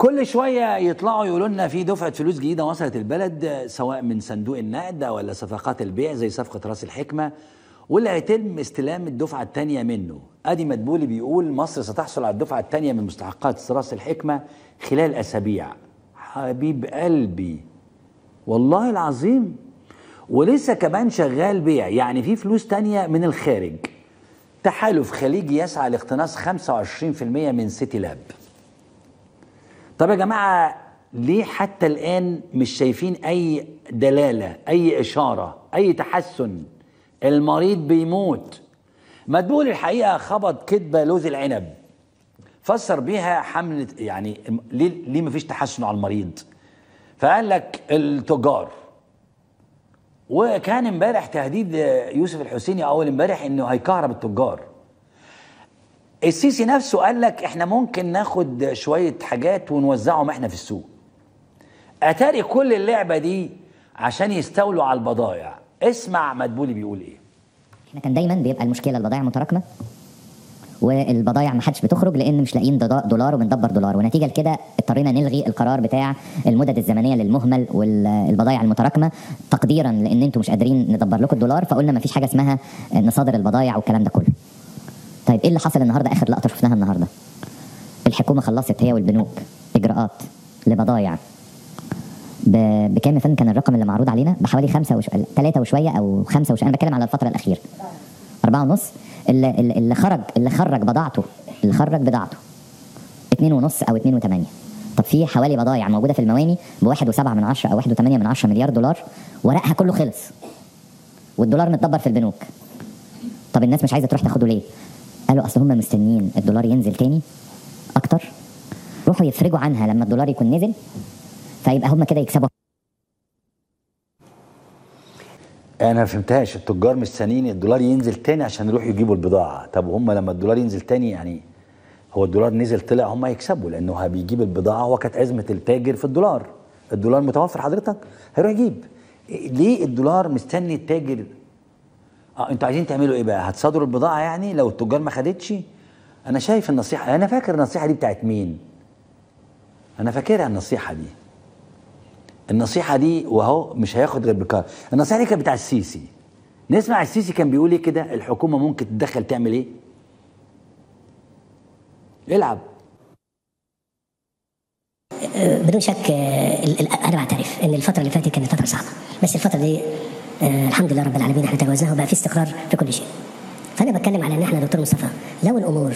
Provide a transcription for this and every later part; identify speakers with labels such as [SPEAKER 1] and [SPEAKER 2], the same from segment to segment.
[SPEAKER 1] كل شويه يطلعوا يقولوا لنا في دفعه فلوس جديده وصلت البلد سواء من صندوق النقد ولا صفقات البيع زي صفقه راس الحكمه واللي هيتم استلام الدفعه الثانيه منه ادي مدبولي بيقول مصر ستحصل على الدفعه الثانيه من مستحقات راس الحكمه خلال اسابيع حبيب قلبي والله العظيم ولسه كمان شغال بيع يعني في فلوس تانية من الخارج تحالف خليجي يسعى لاقتناص 25% من سيتي لاب طب يا جماعة ليه حتى الآن مش شايفين أي دلالة أي إشارة أي تحسن المريض بيموت مدبول الحقيقة خبط كدبة لوز العنب فسر بيها حملة يعني ليه ليه مفيش تحسن على المريض فقال لك التجار وكان امبارح تهديد يوسف الحسيني اول امبارح انه هيكهرب التجار السيسي نفسه قال لك احنا ممكن ناخد شويه حاجات ونوزعهم احنا في السوق اتاري كل اللعبه دي عشان يستولوا على البضائع اسمع مدبولي بيقول ايه
[SPEAKER 2] احنا كان دايما بيبقى المشكله البضائع متراكمه والبضائع ما حدش بتخرج لان مش لاقيين ددا- دولار وبندبر دولار ونتيجه لكده اضطرينا نلغي القرار بتاع المدد الزمنيه للمهمل والبضائع المتراكمه تقديرا لان انتم مش قادرين ندبر لكم الدولار فقلنا ما فيش حاجه اسمها نصادر البضائع والكلام ده كله. طيب ايه اللي حصل النهارده اخر لقطه شفناها النهارده؟ الحكومه خلصت هي والبنوك اجراءات لبضائع ب- بكام يا فندم كان الرقم اللي معروض علينا بحوالي خمسة وش... ثلاثة وشوية أو خمسة وشوية أنا بتكلم على الفترة الأخيرة أربعة ونص اللي, اللي اللي خرج اللي خرج بضاعته اللي خرج بضاعته اتنين ونص أو اتنين وتمانية طب في حوالي بضايع موجودة في المواني بواحد وسبعة من عشرة أو واحد وثمانية من عشرة مليار دولار ورقها كله خلص والدولار متدبر في البنوك طب الناس مش عايزة تروح تاخده ليه؟ قالوا أصل هم مستنيين الدولار ينزل تاني أكتر روحوا يفرجوا عنها لما الدولار يكون نزل فيبقى هم كده يكسبوا
[SPEAKER 1] انا ما فهمتهاش التجار مستنيين الدولار ينزل تاني عشان يروحوا يجيبوا البضاعه طب هم لما الدولار ينزل تاني يعني هو الدولار نزل طلع هم هيكسبوا لانه بيجيب البضاعه هو كانت ازمه التاجر في الدولار الدولار متوفر حضرتك هيروح يجيب إيه- ليه الدولار مستني التاجر اه انتوا عايزين تعملوا ايه بقى هتصادروا البضاعه يعني لو التجار ما خدتش انا شايف النصيحه انا فاكر النصيحه دي بتاعت مين انا فاكرها النصيحه دي النصيحه دي وهو مش هياخد غير بكار النصيحه دي كانت بتاع السيسي نسمع السيسي كان بيقول ايه كده الحكومه ممكن تتدخل تعمل ايه العب
[SPEAKER 3] بدون شك آه، ال- ال- انا بعترف ان الفتره اللي فاتت كانت فتره صعبه بس الفتره دي آه، الحمد لله رب العالمين احنا تجاوزناها وبقى في استقرار في كل شيء فانا بتكلم على ان احنا دكتور مصطفى لو الامور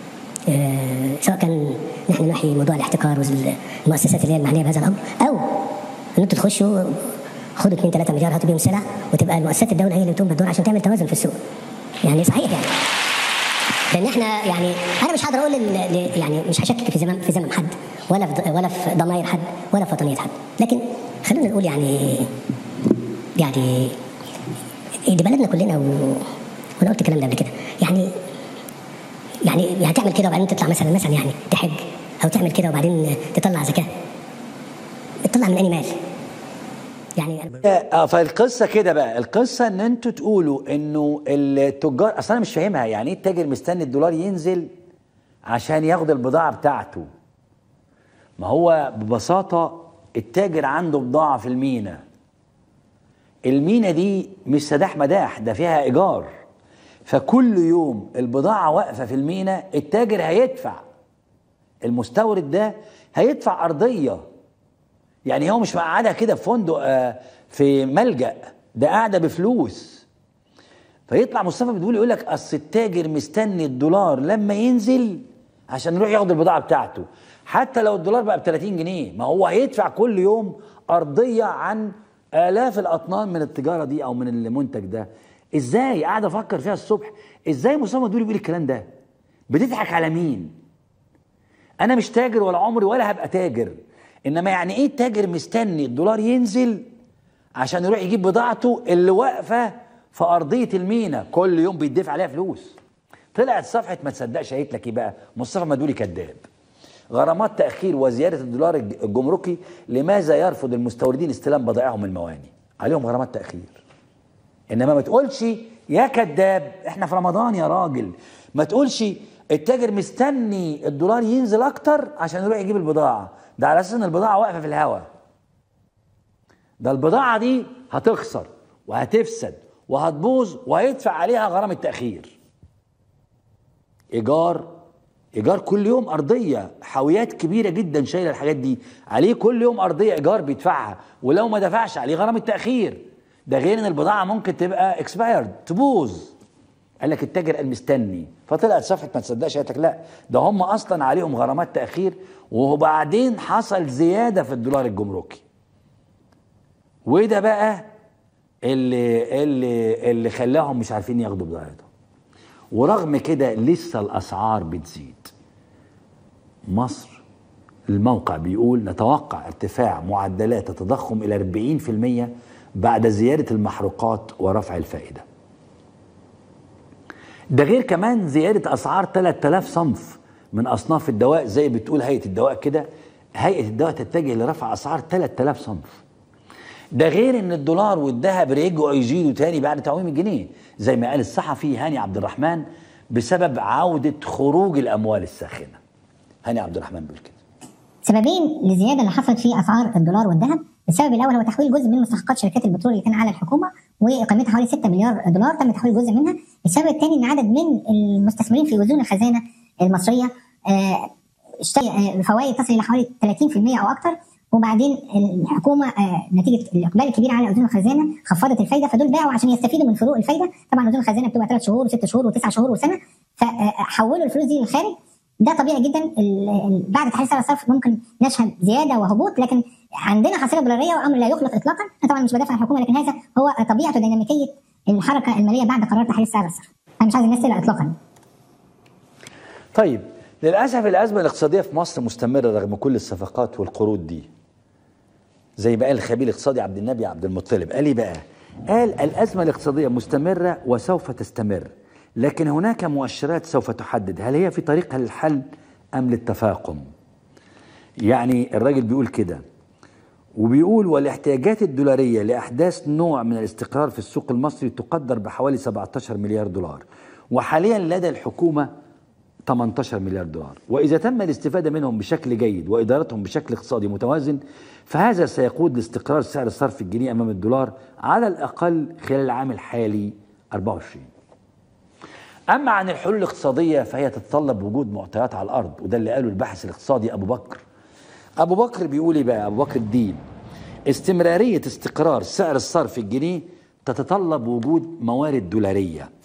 [SPEAKER 3] آه، سواء كان نحن نحيي موضوع الاحتكار والمؤسسات اللي هي المعنيه بهذا الامر او ان انتوا تخشوا خدوا 2 3 مليار هاتوا بيهم سلع وتبقى المؤسسات الدوله هي اللي تقوم بالدور عشان تعمل توازن في السوق يعني صحيح يعني لان احنا يعني انا مش هقدر اقول ل- ل- يعني مش هشكك في زمام في زمام حد ولا في ض- ولا في ضماير حد ولا في وطنيه حد لكن خلونا نقول يعني يعني دي بلدنا كلنا و... وانا قلت الكلام ده قبل كده يعني يعني يعني تعمل كده وبعدين تطلع مثلا مثلا يعني تحج او تعمل كده وبعدين تطلع زكاه تطلع من اني مال يعني أنا-
[SPEAKER 1] اه فالقصه كده بقى القصه ان انتوا تقولوا انه التجار اصل انا مش فاهمها يعني ايه التاجر مستني الدولار ينزل عشان ياخد البضاعه بتاعته ما هو ببساطه التاجر عنده بضاعه في المينا المينا دي مش سداح مداح ده فيها ايجار فكل يوم البضاعه واقفه في المينا التاجر هيدفع المستورد ده هيدفع ارضيه يعني هو مش مقعدها كده في فندق آه، في ملجأ ده قاعده بفلوس فيطلع مصطفى بتقول يقول لك اصل التاجر مستني الدولار لما ينزل عشان يروح ياخد البضاعه بتاعته حتى لو الدولار بقى ب 30 جنيه ما هو هيدفع كل يوم ارضيه عن الاف الاطنان من التجاره دي او من المنتج ده ازاي قاعد افكر فيها الصبح ازاي مصطفى مدبولي بيقول الكلام ده بتضحك على مين انا مش تاجر ولا عمري ولا هبقى تاجر انما يعني ايه التاجر مستني الدولار ينزل عشان يروح يجيب بضاعته اللي واقفه في ارضيه المينا كل يوم بيدفع عليها فلوس طلعت صفحه ما تصدقش قالت لك ايه بقى مصطفى مدولي كذاب غرامات تاخير وزياده الدولار الج- الجمركي لماذا يرفض المستوردين استلام بضائعهم من المواني عليهم غرامات تاخير انما ما تقولش يا كذاب احنا في رمضان يا راجل ما تقولش التاجر مستني الدولار ينزل اكتر عشان يروح يجيب البضاعه ده على اساس ان البضاعه واقفه في الهواء ده البضاعه دي هتخسر وهتفسد وهتبوظ وهيدفع عليها غرامه تاخير ايجار ايجار كل يوم ارضيه حاويات كبيره جدا شايله الحاجات دي عليه كل يوم ارضيه ايجار بيدفعها ولو ما دفعش عليه غرامه تاخير ده غير ان البضاعه ممكن تبقى اكسبايرد تبوظ قال لك التاجر قال مستني فطلعت صفحه ما تصدقش قالت لك لا ده هم اصلا عليهم غرامات تاخير وبعدين حصل زياده في الدولار الجمركي وده بقى اللي اللي اللي خلاهم مش عارفين ياخدوا بضاعتهم ورغم كده لسه الاسعار بتزيد مصر الموقع بيقول نتوقع ارتفاع معدلات التضخم الى 40% بعد زياده المحروقات ورفع الفائده ده غير كمان زيادة أسعار 3000 صنف من أصناف الدواء زي بتقول هيئة الدواء كده هيئة الدواء تتجه لرفع أسعار 3000 صنف ده غير ان الدولار والذهب رجعوا يزيدوا تاني بعد تعويم الجنيه زي ما قال الصحفي هاني عبد الرحمن بسبب عودة خروج الأموال الساخنة هاني عبد الرحمن بيقول كده
[SPEAKER 4] سببين للزياده اللي حصلت في اسعار الدولار والذهب السبب الاول هو تحويل جزء من مستحقات شركات البترول اللي كان على الحكومه وقيمتها حوالي 6 مليار دولار تم تحويل جزء منها السبب الثاني ان عدد من المستثمرين في وزون الخزانه المصريه آه، اشتري آه، فوائد تصل الى حوالي 30% او اكثر وبعدين الحكومه آه، نتيجه الاقبال الكبير على اذون الخزانه خفضت الفايده فدول باعوا عشان يستفيدوا من فروق الفايده طبعا اذون الخزانه بتبقى ثلاث شهور وست شهور وتسع شهور وسنه فحولوا الفلوس دي للخارج ده طبيعي جدا ال- ال- بعد تحرير سعر الصرف ممكن نشهد زياده وهبوط لكن عندنا حصيله دولاريه وامر لا يخلق اطلاقا انا طبعا مش بدافع عن الحكومه لكن هذا هو طبيعه وديناميكيه الحركه الماليه بعد قرار تحرير سعر الصرف انا مش عايز الناس تقلق اطلاقا
[SPEAKER 1] طيب للأسف الأزمة الاقتصادية في مصر مستمرة رغم كل الصفقات والقروض دي زي ما قال الخبير الاقتصادي عبد النبي عبد المطلب قال ايه بقى قال الأزمة الاقتصادية مستمرة وسوف تستمر لكن هناك مؤشرات سوف تحدد هل هي في طريقها للحل أم للتفاقم يعني الراجل بيقول كده وبيقول والاحتياجات الدولارية لأحداث نوع من الاستقرار في السوق المصري تقدر بحوالي 17 مليار دولار وحاليا لدى الحكومة 18 مليار دولار وإذا تم الاستفادة منهم بشكل جيد وإدارتهم بشكل اقتصادي متوازن فهذا سيقود لاستقرار سعر صرف الجنيه أمام الدولار على الأقل خلال العام الحالي 24 أما عن الحلول الاقتصادية فهي تتطلب وجود معطيات على الأرض وده اللي قاله الباحث الاقتصادي أبو بكر أبو بكر بيقول إيه بقى أبو بكر الدين استمرارية استقرار سعر الصرف الجنيه تتطلب وجود موارد دولارية